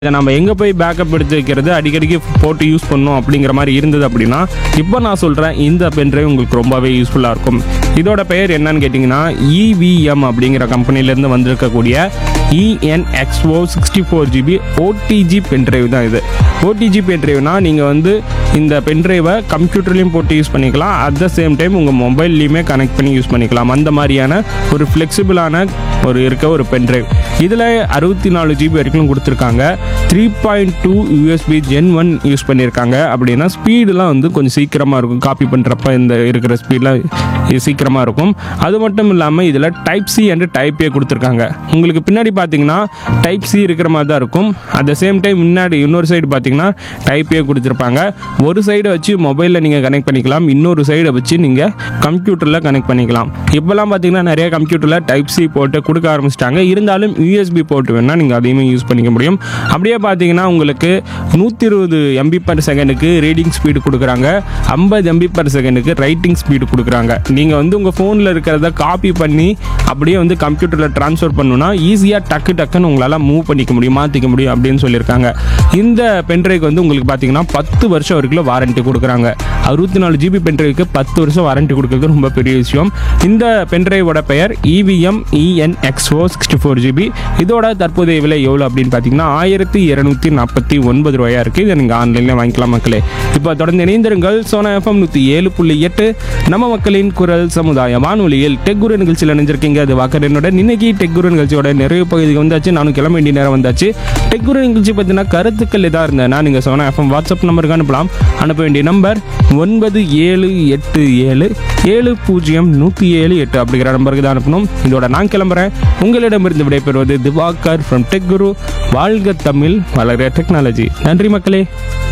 இதை நம்ம எங்கே போய் பேக்கப் எடுத்து வைக்கிறது அடிக்கடிக்கு போட்டு யூஸ் பண்ணணும் அப்படிங்கிற மாதிரி இருந்தது அப்படின்னா இப்போ நான் சொல்கிறேன் இந்த பென்ட்ரைவ் உங்களுக்கு ரொம்பவே யூஸ்ஃபுல்லாக இருக்கும் இதோட பெயர் என்னன்னு கேட்டிங்கன்னா இவிஎம் அப்படிங்கிற கம்பெனிலேருந்து வந்திருக்கக்கூடிய ENXO sixty four GB OTG pendrive தான் இது ஓடிஜி பென்ட்ரைவ்னா நீங்கள் வந்து இந்த பென்ட்ரைவை கம்ப்யூட்டர்லேயும் போட்டு யூஸ் பண்ணிக்கலாம் அட் த சேம் டைம் உங்கள் மொபைல்லையுமே கனெக்ட் பண்ணி யூஸ் பண்ணிக்கலாம் அந்த மாதிரியான ஒரு ஃப்ளெக்சிபிளான ஒரு இருக்க ஒரு பென்ட்ரைவ் இதில் அறுபத்தி நாலு ஜிபி வரைக்கும் கொடுத்துருக்காங்க three point two USB gen one use பண்ணியிருக்காங்க அப்படின்னா ஸ்பீடுலாம் வந்து கொஞ்சம் சீக்கிரமாக இருக்கும் காப்பி பண்ணுறப்ப இந்த இருக்கிற ஸ்பீடில் சீக்கிரமாக இருக்கும் அது மட்டும் இல்லாமல் இதில் type C and type A கொடுத்துருக்காங்க உங்களுக்கு பின்னாடி பார்த்தீங்கன்னா டைப் சி இருக்கிற மாதிரி தான் இருக்கும் அட் த சேம் டைம் முன்னாடி இன்னொரு சைடு பார்த்தீங்கன்னா டைப் ஏ கொடுத்துருப்பாங்க ஒரு சைடை வச்சு மொபைலில் நீங்கள் கனெக்ட் பண்ணிக்கலாம் இன்னொரு சைடை வச்சு நீங்கள் கம்ப்யூட்டரில் கனெக்ட் பண்ணிக்கலாம் இப்போல்லாம் பார்த்தீங்கன்னா நிறைய கம்ப்யூட்டரில் டைப் சி போட்டு கொடுக்க ஆரம்பிச்சிட்டாங்க இருந்தாலும் யூஎஸ்பி போட்டு வேணால் நீங்கள் அதையுமே யூஸ் பண்ணிக்க முடியும் அப்படியே பார்த்தீங்கன்னா உங்களுக்கு நூற்றி இருபது எம்பி பர் செகண்டுக்கு ரீடிங் ஸ்பீடு கொடுக்குறாங்க ஐம்பது எம்பி பர் செகண்டுக்கு ரைட்டிங் ஸ்பீடு கொடுக்குறாங்க நீங்கள் வந்து உங்கள் ஃபோனில் இருக்கிறத காப்பி பண்ணி அப்படியே வந்து கம்ப்யூட்டரில் ட்ரான்ஸ்ஃபர் பண்ணணும்னா ஈஸியாக டக்கு டக்குன்னு உங்களால் மூவ் பண்ணிக்க முடியும் மாற்றிக்க முடியும் அப்படின்னு சொல்லியிருக்காங்க இந்த பென்ட்ரைவ்க்கு வந்து உங்களுக்கு பார்த்தீங்கன்னா பத்து வருஷம் வரைக்கும் வாரண்ட்டி கொடுக்குறாங்க அறுபத்தி நாலு ஜிபி பென்ட்ரைவுக்கு பத்து வருஷம் வாரண்ட்டி கொடுக்குறது ரொம்ப பெரிய விஷயம் இந்த பென்ட்ரைவோட பெயர் EVM ENXO sixty four GB இதோட தற்போதைய விலை எவ்வளோ அப்படின்னு பார்த்தீங்கன்னா ஆயிரத்தி இரநூத்தி நாற்பத்தி ஒன்பது ரூபாயா இருக்குது இதை நீங்கள் ஆன்லைனில் வாங்கிக்கலாம் மக்களே இப்போ தொடர்ந்து இணைந்திருங்கள் சோனா எஃப்எம் நூற்றி ஏழு புள்ளி எட்டு நம்ம மக்களின் குரல் சமுதாய வானொலியில் டெக்குரு நிகழ்ச்சியில் இணைஞ்சிருக்கீங்க அது வாக்கரனுடன் இன்னைக்கு டெக்குரு நிகழ்ச்சியோட நிறைய பகுதிக்கு வந்தாச்சு நானும் கிளம்ப வேண்டிய நேரம் வந்தாச்சு டெக்குரு நிகழ்ச்சி பற்றின கருத்துக்கள் எதாக இருந்தேன்னா நீங்கள் சோனா எஃப்எம் வாட்ஸ்அப் நம்பருக்கு அனுப்பலாம் அனுப்ப வேண்டிய நம்பர் ஒன்பது ஏழு எட்டு ஏழு ஏழு பூஜ்ஜியம் நூற்றி ஏழு எட்டு அப்படிங்கிற நம்பருக்கு தான் அனுப்பணும் இதோட நான் கிளம்புறேன் உங்களிடமிருந்து விடைபெறுவது திவாகர் ஃப்ரம் டெக் குரு வாழ்க தமிழ் வளர டெக்னாலஜி நன்றி மக்களே